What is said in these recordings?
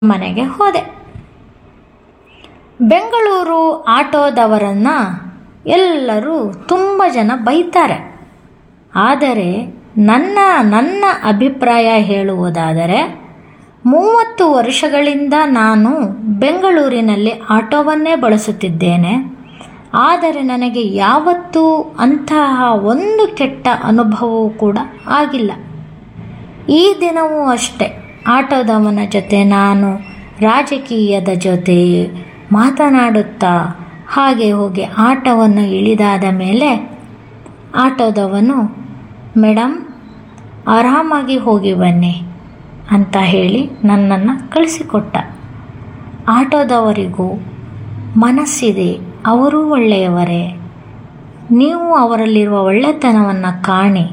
ಮನೆಗೆ ಹೋದೆ ಬೆಂಗಳೂರು ಆಟೋದವರನ್ನು ಎಲ್ಲರೂ ತುಂಬ ಜನ ಬೈತಾರೆ ಆದರೆ ನನ್ನ ನನ್ನ ಅಭಿಪ್ರಾಯ ಹೇಳುವುದಾದರೆ ಮೂವತ್ತು ವರ್ಷಗಳಿಂದ ನಾನು ಬೆಂಗಳೂರಿನಲ್ಲಿ ಆಟೋವನ್ನೇ ಬಳಸುತ್ತಿದ್ದೇನೆ ಆದರೆ ನನಗೆ ಯಾವತ್ತೂ ಅಂತಹ ಒಂದು ಕೆಟ್ಟ ಅನುಭವವೂ ಕೂಡ ಆಗಿಲ್ಲ ಈ ದಿನವೂ ಅಷ್ಟೆ ಆಟೋದವನ ಜೊತೆ ನಾನು ರಾಜಕೀಯದ ಜೊತೆ ಮಾತನಾಡುತ್ತಾ ಹಾಗೆ ಹೋಗಿ ಆಟೋವನ್ನು ಇಳಿದಾದ ಮೇಲೆ ಆಟೋದವನು ಮೇಡಮ್ ಆರಾಮಾಗಿ ಹೋಗಿ ಬನ್ನಿ ಅಂತ ಹೇಳಿ ನನ್ನನ್ನು ಕಳಿಸಿಕೊಟ್ಟ ಆಟೋದವರಿಗೂ ಮನಸ್ಸಿದೆ ಅವರೂ ಒಳ್ಳೆಯವರೇ ನೀವು ಅವರಲ್ಲಿರುವ ಒಳ್ಳೆತನವನ್ನು ಕಾಣಿ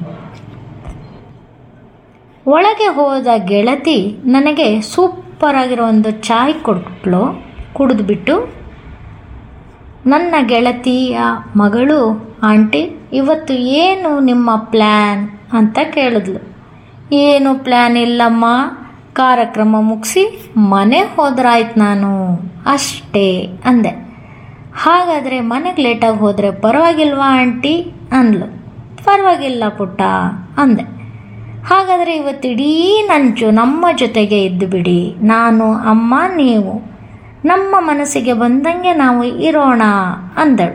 ಒಳಗೆ ಹೋದ ಗೆಳತಿ ನನಗೆ ಸೂಪರಾಗಿರೋ ಒಂದು ಚಾಯ್ ಕೊಟ್ಲು ಕುಡಿದ್ಬಿಟ್ಟು ನನ್ನ ಗೆಳತಿಯ ಮಗಳು ಆಂಟಿ ಇವತ್ತು ಏನು ನಿಮ್ಮ ಪ್ಲ್ಯಾನ್ ಅಂತ ಕೇಳಿದ್ಲು ಏನು ಪ್ಲ್ಯಾನ್ ಇಲ್ಲಮ್ಮ ಕಾರ್ಯಕ್ರಮ ಮುಗಿಸಿ ಮನೆ ಹೋದ್ರಾಯ್ತು ನಾನು ಅಷ್ಟೇ ಅಂದೆ ಹಾಗಾದರೆ ಮನೆಗೆ ಲೇಟಾಗಿ ಹೋದರೆ ಪರವಾಗಿಲ್ವಾ ಆಂಟಿ ಅಂದ್ಲು ಪರವಾಗಿಲ್ಲ ಪುಟ್ಟ ಅಂದೆ ಹಾಗಾದರೆ ಇವತ್ತು ಇಡೀ ನಂಚು ನಮ್ಮ ಜೊತೆಗೆ ಇದ್ದು ಬಿಡಿ ನಾನು ಅಮ್ಮ ನೀವು ನಮ್ಮ ಮನಸ್ಸಿಗೆ ಬಂದಂಗೆ ನಾವು ಇರೋಣ ಅಂದಳು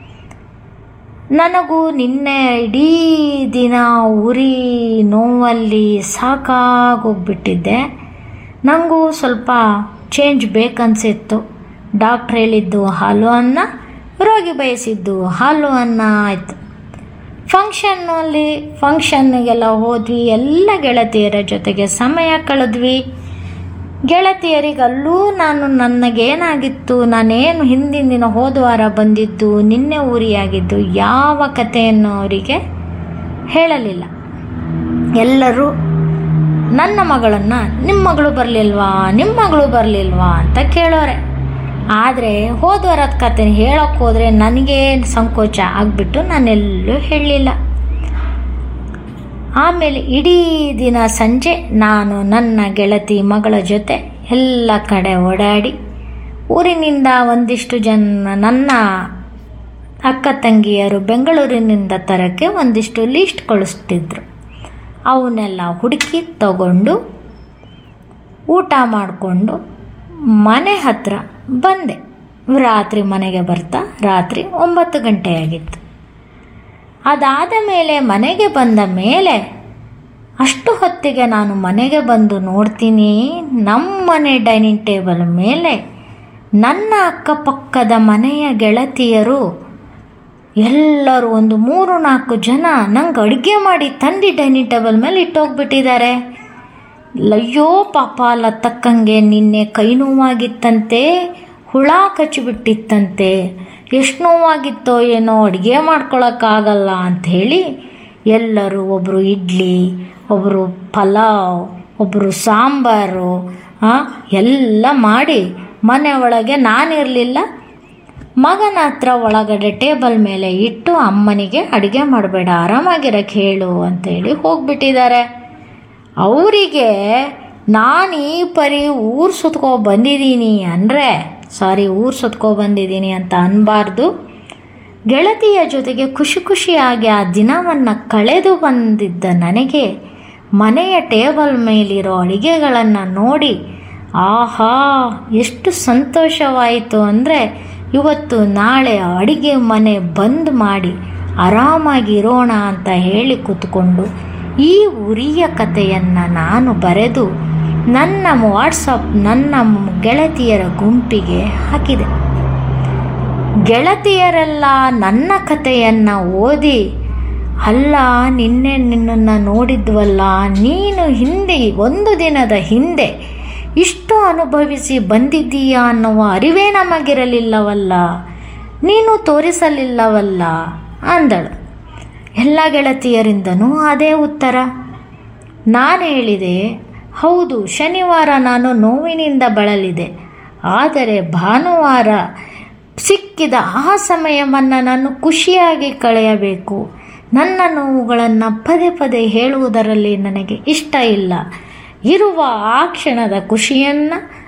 ನನಗೂ ನಿನ್ನೆ ಇಡೀ ದಿನ ಉರಿ ನೋವಲ್ಲಿ ಸಾಕಾಗೋಗ್ಬಿಟ್ಟಿದ್ದೆ ನನಗೂ ಸ್ವಲ್ಪ ಚೇಂಜ್ ಬೇಕನ್ಸಿತ್ತು ಡಾಕ್ಟ್ರ್ ಹೇಳಿದ್ದು ಹಾಲು ಅನ್ನ ರೋಗಿ ಬಯಸಿದ್ದು ಹಾಲು ಅನ್ನ ಆಯಿತು ಫಂಕ್ಷನ್ನಲ್ಲಿ ಫಂಕ್ಷನ್ಗೆಲ್ಲ ಹೋದ್ವಿ ಎಲ್ಲ ಗೆಳತಿಯರ ಜೊತೆಗೆ ಸಮಯ ಕಳೆದ್ವಿ ಗೆಳತಿಯರಿಗಲ್ಲೂ ನಾನು ನನಗೇನಾಗಿತ್ತು ನಾನೇನು ಹಿಂದಿನ ದಿನ ಹೋದ ವಾರ ಬಂದಿದ್ದು ನಿನ್ನೆ ಊರಿಯಾಗಿದ್ದು ಯಾವ ಕಥೆಯನ್ನು ಅವರಿಗೆ ಹೇಳಲಿಲ್ಲ ಎಲ್ಲರೂ ನನ್ನ ಮಗಳನ್ನು ನಿಮ್ಮ ಮಗಳು ಬರಲಿಲ್ವಾ ನಿಮ್ಮ ಮಗಳು ಬರಲಿಲ್ವಾ ಅಂತ ಕೇಳೋರೆ ಆದರೆ ಹೋದ ವಾರದ ಕತೆ ಹೇಳೋಕ್ಕೆ ಹೋದರೆ ನನಗೆ ಸಂಕೋಚ ಆಗಿಬಿಟ್ಟು ನಾನೆಲ್ಲೂ ಹೇಳಲಿಲ್ಲ ಆಮೇಲೆ ಇಡೀ ದಿನ ಸಂಜೆ ನಾನು ನನ್ನ ಗೆಳತಿ ಮಗಳ ಜೊತೆ ಎಲ್ಲ ಕಡೆ ಓಡಾಡಿ ಊರಿನಿಂದ ಒಂದಿಷ್ಟು ಜನ ನನ್ನ ಅಕ್ಕ ತಂಗಿಯರು ಬೆಂಗಳೂರಿನಿಂದ ತರಕ್ಕೆ ಒಂದಿಷ್ಟು ಲೀಸ್ಟ್ ಕಳಿಸ್ತಿದ್ರು ಅವನ್ನೆಲ್ಲ ಹುಡುಕಿ ತಗೊಂಡು ಊಟ ಮಾಡಿಕೊಂಡು ಮನೆ ಹತ್ರ ಬಂದೆ ರಾತ್ರಿ ಮನೆಗೆ ಬರ್ತಾ ರಾತ್ರಿ ಒಂಬತ್ತು ಗಂಟೆಯಾಗಿತ್ತು ಅದಾದ ಮೇಲೆ ಮನೆಗೆ ಬಂದ ಮೇಲೆ ಅಷ್ಟು ಹೊತ್ತಿಗೆ ನಾನು ಮನೆಗೆ ಬಂದು ನೋಡ್ತೀನಿ ನಮ್ಮನೆ ಡೈನಿಂಗ್ ಟೇಬಲ್ ಮೇಲೆ ನನ್ನ ಅಕ್ಕಪಕ್ಕದ ಮನೆಯ ಗೆಳತಿಯರು ಎಲ್ಲರೂ ಒಂದು ಮೂರು ನಾಲ್ಕು ಜನ ನಂಗೆ ಅಡುಗೆ ಮಾಡಿ ತಂದು ಡೈನಿಂಗ್ ಟೇಬಲ್ ಮೇಲೆ ಇಟ್ಟೋಗ್ಬಿಟ್ಟಿದ್ದಾರೆ ಅಯ್ಯೋ ಪಾಪ ಲತ್ತಕ್ಕಂಗೆ ನಿನ್ನೆ ಕೈ ನೋವಾಗಿತ್ತಂತೆ ಹುಳ ಕಚ್ಚಿಬಿಟ್ಟಿತ್ತಂತೆ ಎಷ್ಟು ನೋವಾಗಿತ್ತೋ ಏನೋ ಅಡುಗೆ ಮಾಡ್ಕೊಳಕ್ಕಾಗಲ್ಲ ಅಂಥೇಳಿ ಎಲ್ಲರೂ ಒಬ್ಬರು ಇಡ್ಲಿ ಒಬ್ಬರು ಪಲಾವ್ ಒಬ್ಬರು ಸಾಂಬಾರು ಎಲ್ಲ ಮಾಡಿ ಮನೆ ಒಳಗೆ ನಾನಿರಲಿಲ್ಲ ಮಗನ ಹತ್ರ ಒಳಗಡೆ ಟೇಬಲ್ ಮೇಲೆ ಇಟ್ಟು ಅಮ್ಮನಿಗೆ ಅಡುಗೆ ಮಾಡಬೇಡ ಆರಾಮಾಗಿರಕ್ಕೆ ಹೇಳು ಅಂತೇಳಿ ಹೋಗ್ಬಿಟ್ಟಿದ್ದಾರೆ ಅವರಿಗೆ ನಾನು ಈ ಪರಿ ಊರು ಸುತ್ಕೊ ಬಂದಿದ್ದೀನಿ ಅಂದರೆ ಸಾರಿ ಊರು ಸುತ್ಕೊ ಬಂದಿದ್ದೀನಿ ಅಂತ ಅನ್ನಬಾರ್ದು ಗೆಳತಿಯ ಜೊತೆಗೆ ಖುಷಿ ಖುಷಿಯಾಗಿ ಆ ದಿನವನ್ನು ಕಳೆದು ಬಂದಿದ್ದ ನನಗೆ ಮನೆಯ ಟೇಬಲ್ ಮೇಲಿರೋ ಅಡುಗೆಗಳನ್ನು ನೋಡಿ ಆಹಾ ಎಷ್ಟು ಸಂತೋಷವಾಯಿತು ಅಂದರೆ ಇವತ್ತು ನಾಳೆ ಅಡುಗೆ ಮನೆ ಬಂದ್ ಮಾಡಿ ಆರಾಮಾಗಿರೋಣ ಅಂತ ಹೇಳಿ ಕೂತ್ಕೊಂಡು ಈ ಉರಿಯ ಕಥೆಯನ್ನು ನಾನು ಬರೆದು ನನ್ನ ವಾಟ್ಸಪ್ ನನ್ನ ಗೆಳತಿಯರ ಗುಂಪಿಗೆ ಹಾಕಿದೆ ಗೆಳತಿಯರೆಲ್ಲ ನನ್ನ ಕಥೆಯನ್ನು ಓದಿ ಅಲ್ಲ ನಿನ್ನೆ ನಿನ್ನನ್ನು ನೋಡಿದ್ವಲ್ಲ ನೀನು ಹಿಂದೆ ಒಂದು ದಿನದ ಹಿಂದೆ ಇಷ್ಟು ಅನುಭವಿಸಿ ಬಂದಿದ್ದೀಯಾ ಅನ್ನುವ ಅರಿವೇ ನಮಗಿರಲಿಲ್ಲವಲ್ಲ ನೀನು ತೋರಿಸಲಿಲ್ಲವಲ್ಲ ಅಂದಳು ಎಲ್ಲ ಗೆಳತಿಯರಿಂದನೂ ಅದೇ ಉತ್ತರ ನಾನು ಹೇಳಿದೆ ಹೌದು ಶನಿವಾರ ನಾನು ನೋವಿನಿಂದ ಬಳಲಿದೆ ಆದರೆ ಭಾನುವಾರ ಸಿಕ್ಕಿದ ಆ ಸಮಯವನ್ನು ನಾನು ಖುಷಿಯಾಗಿ ಕಳೆಯಬೇಕು ನನ್ನ ನೋವುಗಳನ್ನು ಪದೇ ಪದೇ ಹೇಳುವುದರಲ್ಲಿ ನನಗೆ ಇಷ್ಟ ಇಲ್ಲ ಇರುವ ಆ ಕ್ಷಣದ ಖುಷಿಯನ್ನು